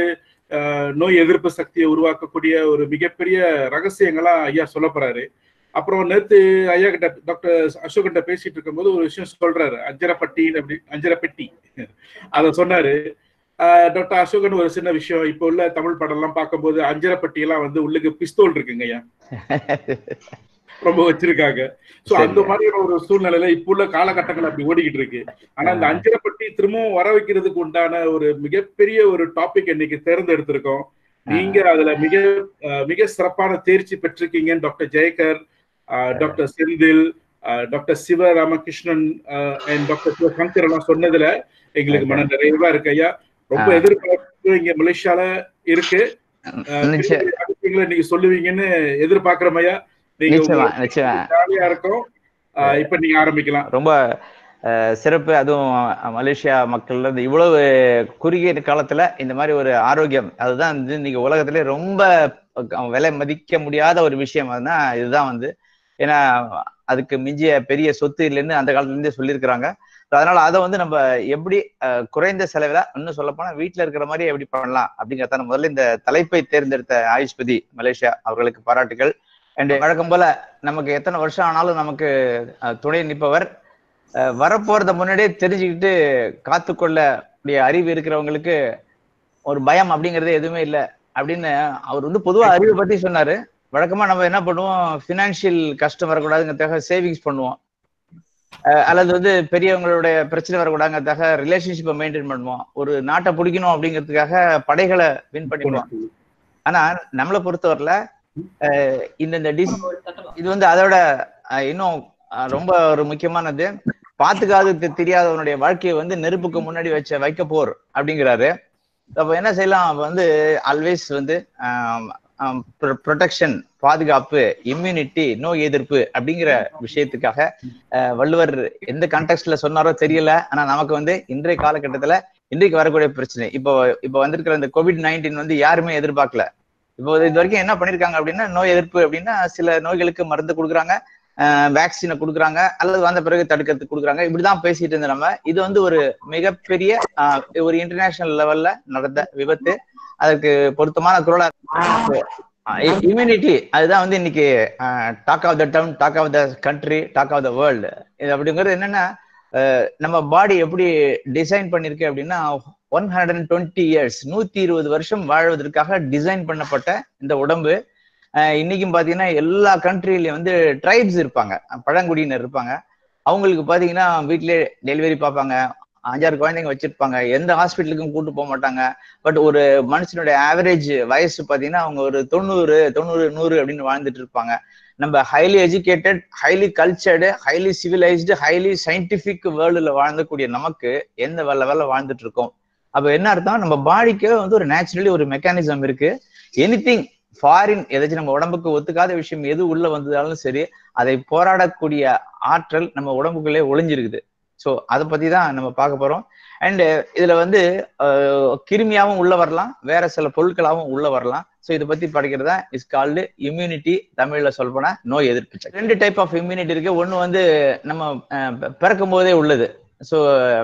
அஹ், நோய் எதிர்ப்பு சக்தியை உருவாக்கக்கூடிய ஒரு மிகப்பெரிய ரகசியங்களா ஐயா சொல்ல போறாரு அப்புறம் நேத்து ஐயா கிட்ட டாக்டர் அசோக் கிட்ட பேசிட்டு இருக்கும்போது ஒரு விஷயம் சொல்றாரு அஞ்சரப்பட்டி அப்படி அஞ்சரப்பெட்டி அத சொன்னாரு ஆஹ் டாக்டர் அசோகன் ஒரு சின்ன விஷயம் இப்போ உள்ள தமிழ் படம் எல்லாம் பார்க்கும்போது அஞ்சரப்பட்டி எல்லாம் வந்து உள்ளுக்கு பிஸ்தோல் இருக்குங்க ஐயா ரொம்ப வச்சிருக்காங்க சோ சரி. அந்த மாதிரியான ஒரு சூழ்நிலையில இப்போ உள்ள காலகட்டங்கள் அப்படி ஓடிக்கிட்டு இருக்கு ஆனா இந்த அஞ்சரப்பட்டி திரும்பவும் வர வைக்கிறதுக்கு உண்டான ஒரு மிகப்பெரிய ஒரு டாபிக் இன்னைக்கு தேர்ந்தெடுத்திருக்கோம் நீங்க அதுல மிக அஹ், மிக சிறப்பான தேர்ச்சி பெற்றிருக்கீங்க டாக்டர் ஜெயகர் அஹ், டாக்டர் செந்தில் அஹ், doctor Siva Ramakrishnan and doctor Sivasankar எல்லாம் சொன்னதுல எங்களுக்கு மன நிறைவா இருக்கு ஐயா ரொம்ப ஆ. எதிர்பார்ப்பு இங்க மலேசியால இருக்கு அஹ், நிச்சயம் பெரிய பெரிய விஷயங்களை நீங்க சொல்லுவீங்கன்னு எதிர்பார்க்கிறோம் ஐயா நீங்க நிச்சயமா உங்க நிச்சயமா ஜாலியா இருக்கும் அஹ், இப்ப நீங்க ஆரம்பிக்கலாம் ரொம்ப அஹ், சிறப்பு அதுவும் அஹ், மலேசியா மக்கள்ல இருந்து இவ்வளவு குறுகிய காலத்துல இந்த மாதிரி ஒரு ஆரோக்கியம் அதுதான் வந்து இன்னைக்கு உலகத்திலே ரொம்ப அஹ், விலை மதிக்க முடியாத ஒரு விஷயம் அதுனா இதுதான் வந்து ஏன்னா அதுக்கு மிஞ்சிய பெரிய சொத்து இல்லைன்னு அந்த காலத்துல இருந்தே சொல்லியிருக்கிறாங்க So, அதனால அதை வந்து நம்ம எப்படி அஹ், குறைந்த செலவுல இன்னும் சொல்ல போனா வீட்டுல இருக்கிற மாதிரி எப்படி பண்ணலாம் அப்படிங்கறத முதல்ல இந்த தலைப்பை தேர்ந்தெடுத்த ஆயுஷ்பதி மலேசியா அவர்களுக்கு பாராட்டுகள் அண்ட் வழக்கம் போல நமக்கு எத்தனை வருஷம் ஆனாலும் நமக்கு அஹ், துணை நிற்பவர் அஹ், வரப்போறத முன்னாடியே தெரிஞ்சுக்கிட்டு காத்துக்கொள்ள கூடிய அறிவு இருக்கிறவங்களுக்கு ஒரு பயம் அப்படிங்கிறது எதுவுமே இல்லை அப்படின்னு அவர் வந்து பொதுவா அறிவை பத்தி சொன்னாரு வழக்கமா நம்ம என்ன பண்ணுவோம் ஃபினான்ஷியல் கஷ்டம் வரக்கூடாதுங்கிறதுக்காக சேவிங்ஸ் பண்ணுவோம் அஹ், அல்லது வந்து பெரியவங்களுடைய பிரச்சனை வரக்கூடாதுங்கிறதுக்காக ரிலேஷன்ஷிப்பை மெயின்டைன் பண்ணுவோம் ஒரு நாட்டை பிடிக்கணும் அப்படிங்கிறதுக்காக படைகளை வின் பண்ணிடுவோம் ஆனா நம்மளை பொறுத்தவரையில அஹ், இந்த இந்த டிஸ் இது வந்து அதோட அஹ், இன்னும் அஹ், ரொம்ப ஒரு முக்கியமானது பாத்துக்காது தெ- தெரியாதவனுடைய வாழ்க்கையை வந்து நெருப்புக்கு முன்னாடி வச்ச வைக்க போர் அப்படிங்கிறாரு அப்ப என்ன செய்யலாம் அப்ப வந்து ஆல்வேஸ் வந்து ப்ரொடெக்ஷன் பாதுகாப்பு இம்யூனிட்டி நோய் எதிர்ப்பு அப்படிங்கிற விஷயத்துக்காக அஹ், வள்ளுவர் எந்த கான்டெக்ட்ல சொன்னாரோ தெரியல ஆனா நமக்கு வந்து இன்றைய காலகட்டத்துல இன்றைக்கு வரக்கூடிய பிரச்சனை இப்போ இப்போ வந்திருக்கிற இந்த கோவிட் நைன்டீன் வந்து யாருமே எதிர்பார்க்கல இப்போ இது வரைக்கும் என்ன பண்ணிருக்காங்க அப்படின்னா நோய் எதிர்ப்பு அப்படின்னா சில நோய்களுக்கு மருந்து கொடுக்குறாங்க வேக்சினை கொடுக்குறாங்க அல்லது வந்த பிறகு தடுக்கிறதுக்கு கொடுக்குறாங்க இப்படிதான் பேசிட்டு இருந்த நம்ம இது வந்து ஒரு மிகப்பெரிய ஆஹ், ஒரு இன்டர்நேஷனல் லெவல்ல நடந்த விபத்து அதுக்கு பொருத்தமான குரலா இம்யூனிட்டி அதுதான் வந்து இன்னைக்கு talk of the town talk of the country talk of the world இது அப்படிங்கிறது என்னன்னா அஹ், நம்ம பாடி எப்படி டிசைன் பண்ணிருக்கு அப்படின்னா one hundred and twenty years நூத்தி இருபது வருஷம் வாழ்வதற்காக டிசைன் பண்ணப்பட்ட இந்த உடம்பு அஹ், இன்னைக்கும் பாத்தீங்கன்னா எல்லா கண்ட்ரிலயும் வந்து ட்ரைப்ஸ் இருப்பாங்க பழங்குடியினர் இருப்பாங்க அவங்களுக்கு பாத்தீங்கன்னா வீட்லயே டெலிவரி பார்ப்பாங்க அஞ்சாறு குழந்தைங்க வச்சிருப்பாங்க எந்த ஹாஸ்பிட்டலுக்கும் கூட்டு போக மாட்டாங்க பட் ஒரு மனுஷனுடைய ஆவரேஜ் வயசு பாத்தீங்கன்னா அவங்க ஒரு தொண்ணூறு தொண்ணூறு நூறு அப்படின்னு வாழ்ந்துட்டு இருப்பாங்க நம்ம highly educated highly cultured highly civilised highly scientific வேர்ல்டுல வாழ்ந்தக்கூடிய நமக்கு எந்த வேலை வேலை வாழ்ந்துட்டு இருக்கோம் அப்ப என்ன அர்த்தம் நம்ம பாடிக்கு வந்து ஒரு நேச்சுரலி ஒரு மெக்கானிசம் இருக்கு எனிதிங் ஃபாரின் ஏதாச்சும் நம்ம உடம்புக்கு ஒத்துக்காத விஷயம் எது உள்ள வந்ததாலும் சரி அதை போராடக்கூடிய ஆற்றல் நம்ம உடம்புக்குள்ளே ஒளிஞ்சிருக்குது ஸோ அதை பத்தி தான் நம்ம பார்க்க போறோம் அண்ட் இதுல வந்து அஹ், கிருமியாவும் உள்ள வரலாம் வேற சில பொருட்களாவும் உள்ள வரலாம் ஸோ இதை பத்தி படிக்கிறதா இஸ் கால்டு இம்யூனிட்டி தமிழ்ல சொல்ல போனா நோய் எதிர்ப்பு சக்தி ரெண்டு டைப் ஆஃப் இம்யூனிட்டி இருக்கு ஒன்னு வந்து நம்ம அஹ், பி- பிறக்கும் போதே உள்ளது ஸோ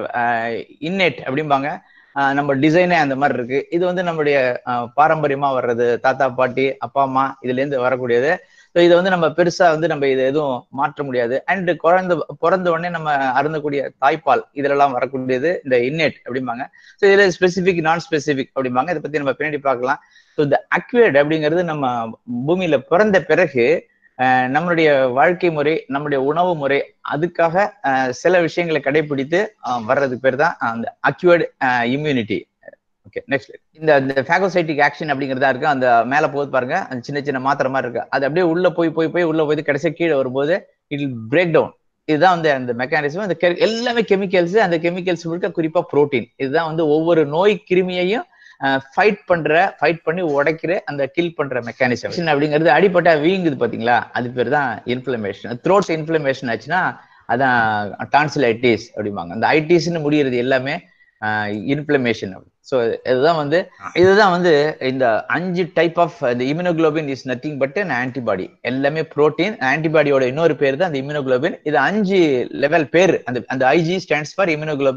இன்னேட் அப்படிம்பாங்க அஹ், நம்ம டிசைனே அந்த மாதிரி இருக்கு இது வந்து நம்மளுடைய அஹ், பாரம்பரியமா வர்றது தாத்தா பாட்டி அப்பா அம்மா இதுல இருந்து வரக்கூடியது ஸோ இதை வந்து நம்ம பெருசா வந்து நம்ம இதை எதுவும் மாற்ற முடியாது அண்ட் குழந்தை பிறந்த உடனே நம்ம அருந்தக்கூடிய தாய்ப்பால் இதுலலாம் வரக்கூடியது இந்த இன்னேட் அப்படிம்பாங்க ஸோ இதுல ஸ்பெசிபிக் நான் ஸ்பெசிபிக் அப்படிம்பாங்க இதை பத்தி நம்ம பின்னாடி பார்க்கலாம் ஸோ இந்த அக்வேட் அப்படிங்கிறது நம்ம பூமியில பிறந்த பிறகு அஹ், நம்மளுடைய வாழ்க்கை முறை நம்மளுடைய உணவு முறை அதுக்காக அஹ், சில விஷயங்களை கடைபிடித்து அஹ், வர்றதுக்கு பேர் தான் அந்த அக்யூர்ட் இம்யூனிட்டி ஓகே நெக்ஸ்ட் இந்த இந்த ஃபேகோசைட்டிக் ஆக்ஷன் அப்படிங்கிறதா இருக்கு அந்த மேல போகுது பாருங்க அந்த சின்ன சின்ன மாத்திரை மாதிரி இருக்கு அது அப்படியே உள்ள போய் போய் போய் உள்ள போய் கடைசியா கீழே வரும்போது இட் பிரேக் டவுன் இதுதான் வந்து அந்த மெக்கானிசம் அந்த கெ- எல்லாமே கெமிக்கல்ஸ் அந்த கெமிக்கல்ஸ் முழுக்க குறிப்பா புரோட்டீன் இதுதான் வந்து ஒவ்வொரு நோய் கிருமியையும் ஃபைட் பண்ற ஃபைட் பண்ணி உடைக்கிற அந்த கில் பண்ற மெக்கானிசம் அப்படிங்கிறது அடிப்பட்டா வீங்குது பாத்தீங்களா அது பேர் தான் இன்ஃபிளமேஷன் த்ரோட்ஸ் இன்ஃபிளமேஷன் ஆச்சுன்னா அதான் டான்சிலைட்டிஸ் அப்படிம்பாங்க அந்த ஐடிஸ்னு முடியறது எல்லாமே இன்ஃபிளமேஷன் ஸோ இதுதான் வந்து இதுதான் வந்து இந்த அஞ்சு டைப் ஆஃப் இந்த immunoglobulin is nothing but an antibody எல்லாமே புரோட்டீன் ஆன்டிபாடியோட இன்னொரு பேர் தான் அந்த இம்யூனோகுளோபின் இது அஞ்சு லெவல் பேர் அந்த அந்த IG stands for immunoglobulin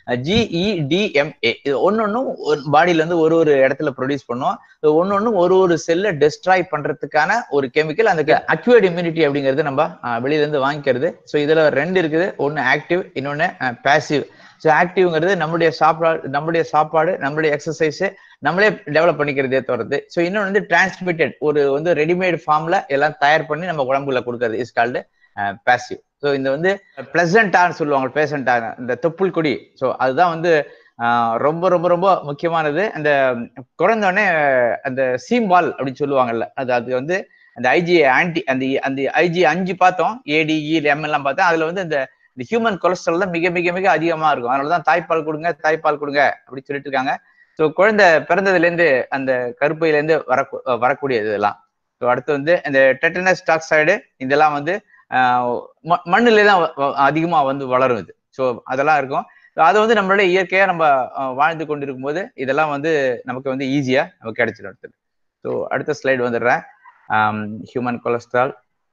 GEDMA இது ஒன்னொன்னும் பாடியில இருந்து ஒரு ஒரு இடத்துல ப்ரொடியூஸ் பண்ணும் ஒன்னொன்னும் ஒரு ஒரு செல்லை டெஸ்ட்ராய் பண்றதுக்கான ஒரு கெமிக்கல் அந்த அக்யூர்ட் இம்யூனிட்டி அப்படிங்கிறது நம்ம அஹ், வெளியில இருந்து வாங்கிக்கிறது ஸோ இதுல ரெண்டு இருக்குது ஒன்னு ஆக்டிவ் இன்னொன்னு பேசிவ் ஸோ ஆக்டிவ்ங்கிறது நம்மளுடைய சாப்பாடு நம்மளுடைய சாப்பாடு நம்மளுடைய எக்ஸசைஸ் நம்மளே டெவலப் பண்ணிக்கிறதே தவிர்த்து ஸோ இன்னொன்று வந்து டிரான்ஸ்மிட்டட் ஒரு வந்து ரெடிமேட் ஃபார்ம்ல எல்லாம் தயார் பண்ணி நம்ம உடம்புல கொடுக்கறது இஸ் கால்டு பேசிவ் ஸோ இந்த வந்து பிளசண்டான்னு சொல்லுவாங்க பேசண்டான இந்த தொப்புள் கொடி ஸோ அதுதான் வந்து ஆஹ், ரொம்ப ரொம்ப ரொம்ப முக்கியமானது அந்த குறைந்தோடனே அந்த சீம்பால் அப்படின்னு சொல்லுவாங்கல்ல அது அது வந்து அந்த ஐஜி ஆன்டி அந்த அந்த ஐஜி அஞ்சு பார்த்தோம் ஏடிஇ எம் எல்லாம் பார்த்தோம் அதுல வந்து இந்த இந்த ஹியூமன் கொலஸ்ட்ரால் தான் மிக மிக மிக அதிகமா இருக்கும் அதனால தான் தாய்ப்பால் கொடுங்க தாய்ப்பால் கொடுங்க அப்படின்னு சொல்லிட்டு இருக்காங்க ஸோ குழந்தை பிறந்ததுல இருந்து அந்த கருப்பையில இருந்து வர வரக்கூடியது இதெல்லாம் ஸோ அடுத்து வந்து இந்த டெட்டனஸ் டாக்சைடு இதெல்லாம் வந்து ஆஹ் ம- மண்ணுல தான் வ- வ- அதிகமா வந்து வளரும் இது ஸோ அதெல்லாம் இருக்கும் So அது வந்து நம்மளோட இயற்கையா நம்ம ஆஹ் வாழ்ந்து கொண்டிருக்கும் போது இதெல்லாம் வந்து நமக்கு வந்து ஈஸியா நமக்கு கிடைச்சிடும் அடுத்தது ஸோ அடுத்த ஸ்லைடு வந்துடுறேன் ஹியூமன் கொலஸ்ட்ரால்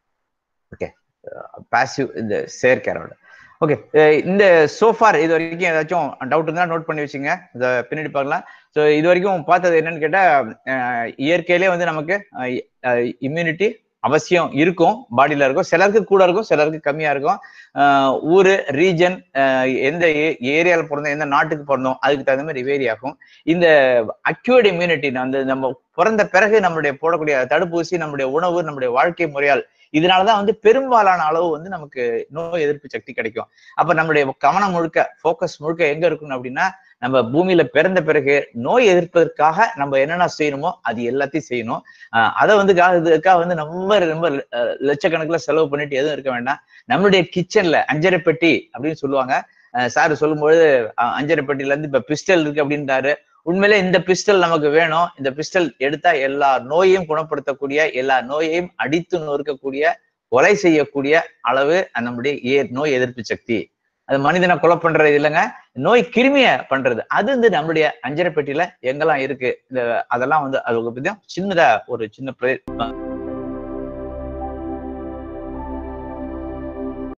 ஓகே பாசிவ் இந்த செயற்கையோட ஓகே இந்த சோஃபார் இது வரைக்கும் ஏதாச்சும் டவுட் இருந்தா நோட் பண்ணி வச்சுங்க இதை பின்னாடி பார்க்கலாம் ஸோ இது வரைக்கும் பார்த்தது என்னன்னு கேட்டா அஹ், இயற்கையிலே வந்து நமக்கு இம்யூனிட்டி அவசியம் இருக்கும் பாடியில இருக்கும் சிலருக்கு கூட இருக்கும் சிலருக்கு கம்மியா இருக்கும் அஹ், ஊரு ரீஜன் எந்த ஏரியால பிறந்தோம் எந்த நாட்டுக்கு பிறந்தோம் அதுக்கு தகுந்த மாதிரி வேரி ஆகும் இந்த அக்யூர்ட் இம்யூனிட்டி அந்த நம்ம பிறந்த பிறகு நம்மளுடைய போடக்கூடிய தடுப்பூசி நம்முடைய உணவு நம்முடைய வாழ்க்கை முறையால் இதனாலதான் வந்து பெரும்பாலான அளவு வந்து நமக்கு நோய் எதிர்ப்பு சக்தி கிடைக்கும் அப்ப நம்மளுடைய கவனம் முழுக்க ஃபோக்கஸ் முழுக்க எங்க இருக்கணும் அப்படின்னா நம்ம பூமியில பிறந்த பிறகு நோய் எதிர்ப்பதற்காக நம்ம என்னென்ன செய்யணுமோ அது எல்லாத்தையும் செய்யணும் ஆஹ் அதை வந்து கா- இதுக்காக வந்து நம்ம ரொம்ப அஹ், லட்சக்கணக்குல செலவு பண்ணிட்டு எதுவும் இருக்க வேண்டாம் நம்மளுடைய கிச்சன்ல அஞ்சரை பெட்டி அப்படின்னு சொல்லுவாங்க சார் சொல்லும்போது அஹ், அஞ்சரை பெட்டில இருந்து இப்ப பிஸ்டல் இருக்கு அப்படின்றாரு உண்மையிலே இந்த பிஸ்டல் நமக்கு வேணும் இந்த பிஸ்டல் எடுத்தா எல்லா நோயையும் குணப்படுத்தக்கூடிய எல்லா நோயையும் அடித்து நொறுக்கக்கூடிய கொலை செய்யக்கூடிய அளவு நம்முடைய ஏ- நோய் எதிர்ப்பு சக்தி அது மனிதனை கொலை பண்றது இல்லைங்க நோய் கிருமிய பண்றது அது வந்து நம்மளுடைய அஞ்சரை பெட்டியில எங்கெல்லாம் இருக்கு இந்த அதெல்லாம் வந்து அது பத்தி சின்னதா ஒரு சின்ன